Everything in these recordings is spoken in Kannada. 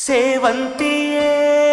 ಸೇವಂತಿಯೇ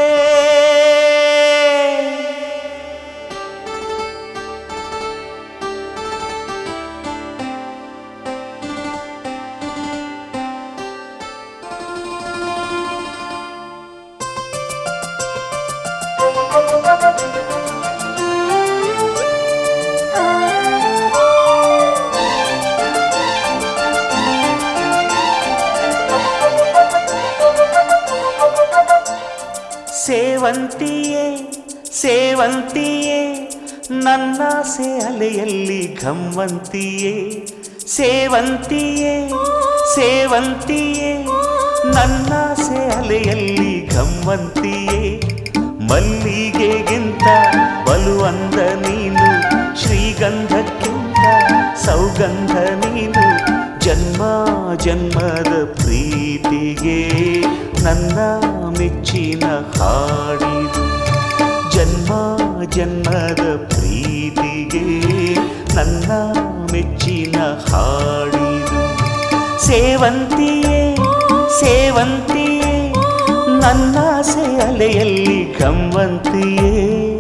ಸೇವಂತಿಯೇ ಸೇವಂತಿಯೇ ನನ್ನಾಸೆ ಅಲೆಯಲ್ಲಿ ಘಮ್ಮಂತಿಯೇ ಸೇವಂತಿಯೇ ಸೇವಂತಿಯೇ ನನ್ನಾಸೆ ಅಲೆಯಲ್ಲಿ ಘಮ್ಮಂತಿಯೇ ಮಲ್ಲಿಗೆಗಿಂತ ಬಲು ಅಂದ ನೀನು ಶ್ರೀಗಂಧಕ್ಕಿಂತ ಸೌಗಂಧ ನೀನು ಜನ್ಮ ಜನ್ಮದ ಪ್ರೀತಿಗೆ ನನ್ನ ಮೆಚ್ಚಿನ ಹಾಡಿದು ಜನ್ಮ ಜನ್ಮದ ಪ್ರೀತಿಗೆ ನನ್ನ ಮೆಚ್ಚಿನ ಹಾಡಿದು ಸೇವಂತಿಯೇ ಸೇವಂತಿಯೇ ನನ್ನಾಸೆ ಅಲೆಯಲ್ಲಿ ಗಮ್ಮಂತಿಯೇ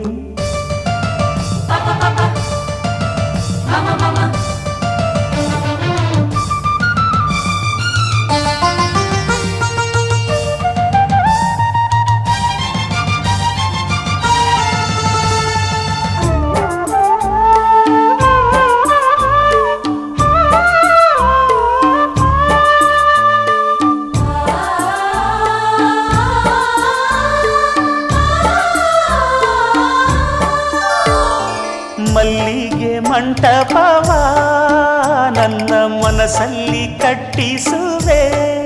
ಮಲ್ಲಿಗೆ ಮಂಟಪವ ನನ್ನ ಮನಸ್ಸಲ್ಲಿ ಕಟ್ಟಿಸುವೆ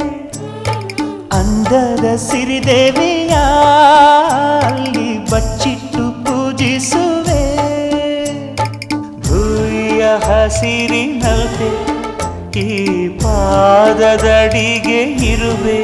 ಅಂದದ ಸಿರಿದೇವಿಯ ಅಲ್ಲಿ ಬಚ್ಚಿಟ್ಟು ಪೂಜಿಸುವೆ ಭೂಯ ಹಸಿರಿನಲ್ತೆ ಈ ಪಾದದಡಿಗೆ ಇರುವೆ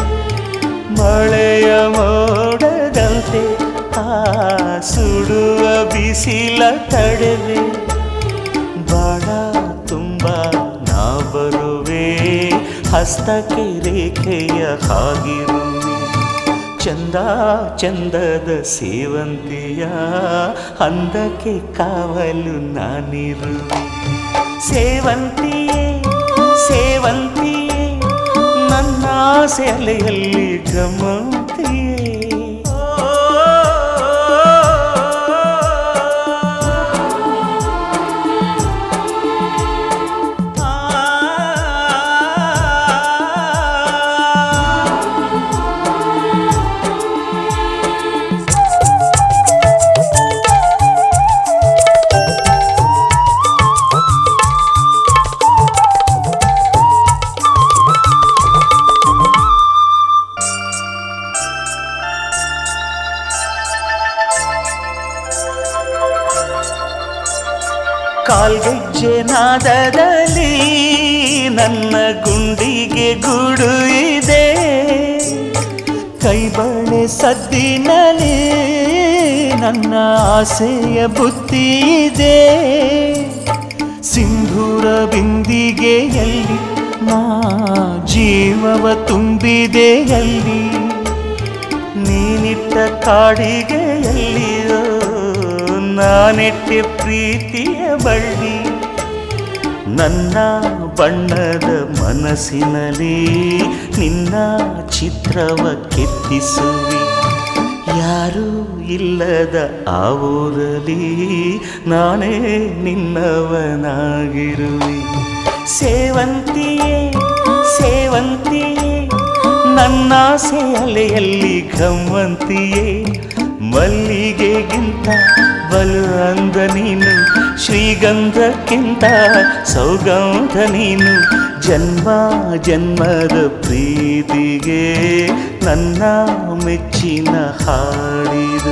ಮಳೆಯ ಮೋಡದಂತೆ ಆ ಸುಡುವ ಬಿಸಿಲ ತಡೆವೆ ಬಾಣ ತುಂಬ ನಾ ಬರುವೆ ಹಸ್ತಕ್ಕೆ ರೇಖೆಯ ಹಾಗಿರುವೆ ಚಂದ ಚಂದದ ಸೇವಂತಿಯ ಅಂದಕ್ಕೆ ಕಾವಲು ನಾನಿರುವೆ ಸೇವಂತಿಯೇ ಸೇವಂತಿಯೇ ನನ್ನ ಸೆಲೆಯಲ್ಲಿ ಗಮಂತಿಯೇ ಕಾಲ್ಗೆಜ್ಜೆ ನಾದದಲ್ಲಿ ನನ್ನ ಗುಂಡಿಗೆ ಗುಡು ಇದೆ ಕೈಬಳೆ ಸದ್ದಿನಲ್ಲಿ ನನ್ನ ಆಸೆಯ ಬುತ್ತಿ ಇದೆ ಸಿಂಧೂರ ಬಿಂದಿಗೆಯಲ್ಲಿ ನಾ ಜೀವವ ತುಂಬಿದೆಯಲ್ಲಿ ನೀನಿಟ್ಟ ಕಾಡಿಗೆಯಲ್ಲಿಯೋ ನಾನಿಟ್ಟೆ ಪ್ರೀತಿಯ ಬಳ್ಳಿ ನನ್ನ ಬಣ್ಣದ ಮನಸ್ಸಿನಲ್ಲಿ ನಿನ್ನ ಚಿತ್ರವ ಕೆತ್ತಿಸುವಿ ಯಾರೂ ಇಲ್ಲದ ಆ ಊರಲ್ಲಿ ನಾನೇ ನಿನ್ನವನಾಗಿರುವೆ ಸೇವಂತಿಯೇ ಸೇವಂತಿಯೇ ನನ್ನ ಅಲೆಯಲ್ಲಿ ಘಮ್ಮಂತಿಯೇ ಮಲ್ಲಿಗೆಗಿಂತ ಬಲು ಅಂದ ನೀನು ಶ್ರೀಗಂಧಕ್ಕಿಂತ ಸೌಗಂಧ ನೀನು ಜನ್ಮ ಜನ್ಮದ ಪ್ರೀತಿಗೆ ನನ್ನ ಮೆಚ್ಚಿನ ಹಾಡಿದು